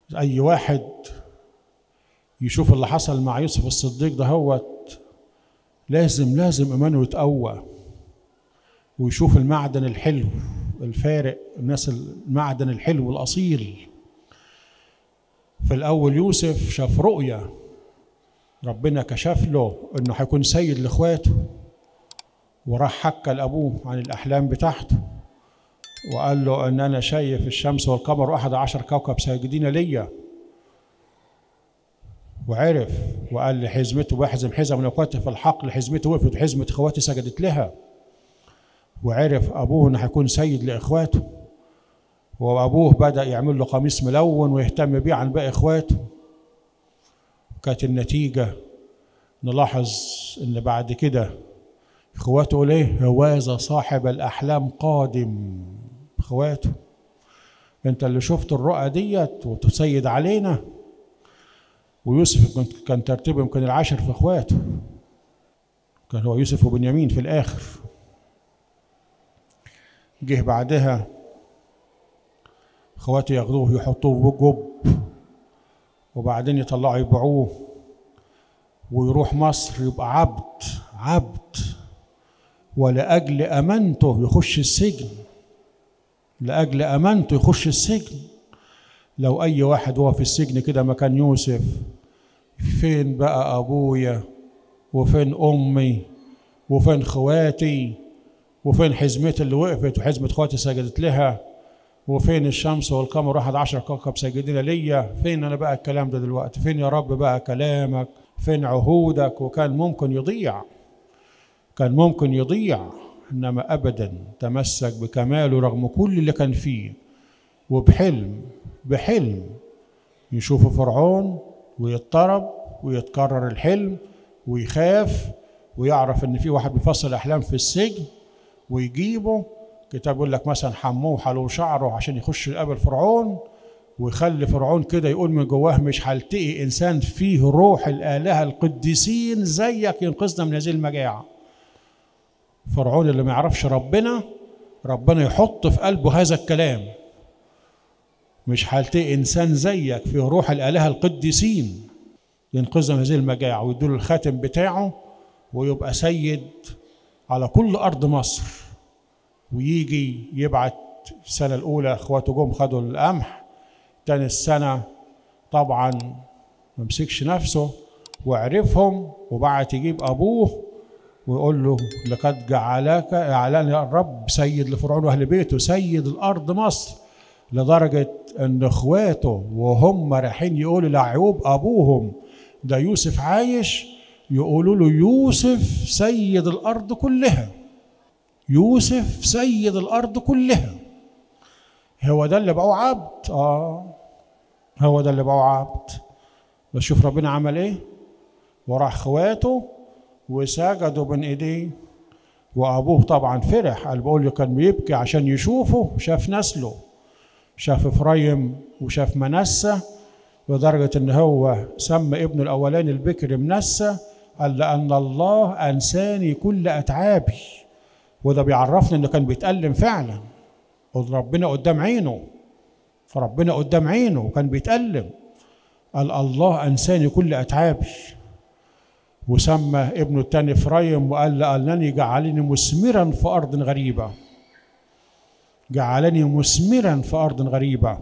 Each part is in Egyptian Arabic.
اي واحد يشوف اللي حصل مع يوسف الصديق ده هوت لازم لازم ايمانه يتقوى ويشوف المعدن الحلو الفارق الناس المعدن الحلو الاصيل في الاول يوسف شاف رؤيه ربنا كشف له انه هيكون سيد لاخواته وراح حكى لابوه عن الاحلام بتاعته وقال له ان انا شايف الشمس والقمر واحد عشر كوكب ساجدين ليا وعرف وقال لحزمته بحزم حزم من اخواتي في الحقل حزمته وقفت وحزمه اخواتي سجدت لها وعرف ابوه انه هيكون سيد لاخواته وابوه بدا يعمل له قميص ملون ويهتم بيه عن باقي اخواته كانت النتيجه نلاحظ ان بعد كده اخواته ليه هوذا صاحب الاحلام قادم اخواته انت اللي شفت الرؤى ديت وتسيد علينا ويوسف كان ترتيبه يمكن العاشر في اخواته كان هو يوسف وبنيامين في الاخر جه بعدها اخواته ياخدوه يحطوه في جب وبعدين يطلعوا يبيعوه ويروح مصر يبقى عبد عبد ولأجل أمانته يخش السجن لأجل أمانته يخش السجن لو أي واحد هو في السجن كده مكان يوسف فين بقى أبويا وفين أمي وفين خواتي وفين حزمتي اللي وقفت وحزمة خواتي سجدت لها وفين الشمس والقمر واحد عشر كوكب ساجدين ليا فين أنا بقى الكلام ده دلوقتي فين يا رب بقى كلامك فين عهودك وكان ممكن يضيع كان ممكن يضيع انما ابدا تمسك بكماله رغم كل اللي كان فيه وبحلم بحلم يشوف فرعون ويضطرب ويتكرر الحلم ويخاف ويعرف ان في واحد بيفصل احلام في السجن ويجيبه كتاب يقول لك مثلا حموه وحلو شعره عشان يخش يقابل فرعون ويخلي فرعون كده يقول من جواه مش هلتقي انسان فيه روح الالهه القديسين زيك ينقذنا من هذه المجاعه فرعون اللي ما يعرفش ربنا ربنا يحط في قلبه هذا الكلام مش هلتقي انسان زيك فيه روح الالهه القديسين ينقذنا من هذه المجاعه ويدوا الخاتم بتاعه ويبقى سيد على كل ارض مصر ويجي يبعت السنه الاولى اخواته جم خدوا القمح تاني السنه طبعا ما مسكش نفسه وعرفهم وبعت يجيب ابوه ويقول له لقد جعلك اعلن الرب سيد لفرعون واهل بيته سيد الارض مصر لدرجه ان اخواته وهم رايحين يقولوا لعيوب ابوهم ده يوسف عايش يقولوا له يوسف سيد الارض كلها يوسف سيد الارض كلها هو ده اللي بقوا عبد اه هو ده اللي بقوا عبد بس شوف ربنا عمل ايه وراح اخواته وسجدوا بين ايديه وابوه طبعا فرح قال بقول له كان بيبكي عشان يشوفه شاف نسله شاف افرايم وشاف منسى لدرجه ان هو سمى ابنه الاولاني البكر منسى قال لان الله انساني كل اتعابي وده بيعرفنا انه كان بيتألم فعلا ربنا قدام عينه فربنا قدام عينه وكان بيتألم قال الله انساني كل اتعابي وسمى ابنه الثاني افرايم وقال لانني جعلني مثمرا في ارض غريبه جعلني مثمرا في ارض غريبه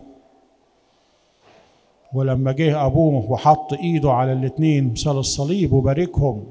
ولما جه ابوه وحط ايده على الاثنين مثال الصليب وباركهم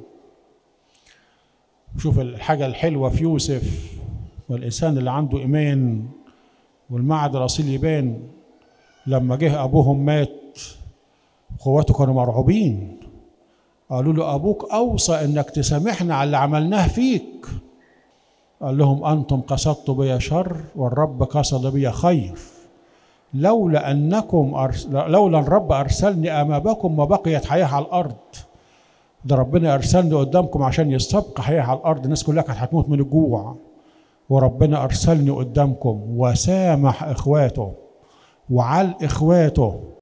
شوف الحاجه الحلوه في يوسف والانسان اللي عنده ايمان والمعد الاصيل يبان لما جه ابوهم مات اخواته كانوا مرعوبين قالوا له ابوك اوصى انك تسامحنا على اللي عملناه فيك قال لهم انتم قصدتوا بي شر والرب قصد بي خير لولا انكم أرس... لولا الرب ارسلني امامكم ما بقيت حياه على الارض ده ربنا ارسلني قدامكم عشان يستبقى حياه على الارض الناس كلها كانت هتموت من الجوع وربنا ارسلني قدامكم وسامح اخواته وعلى اخواته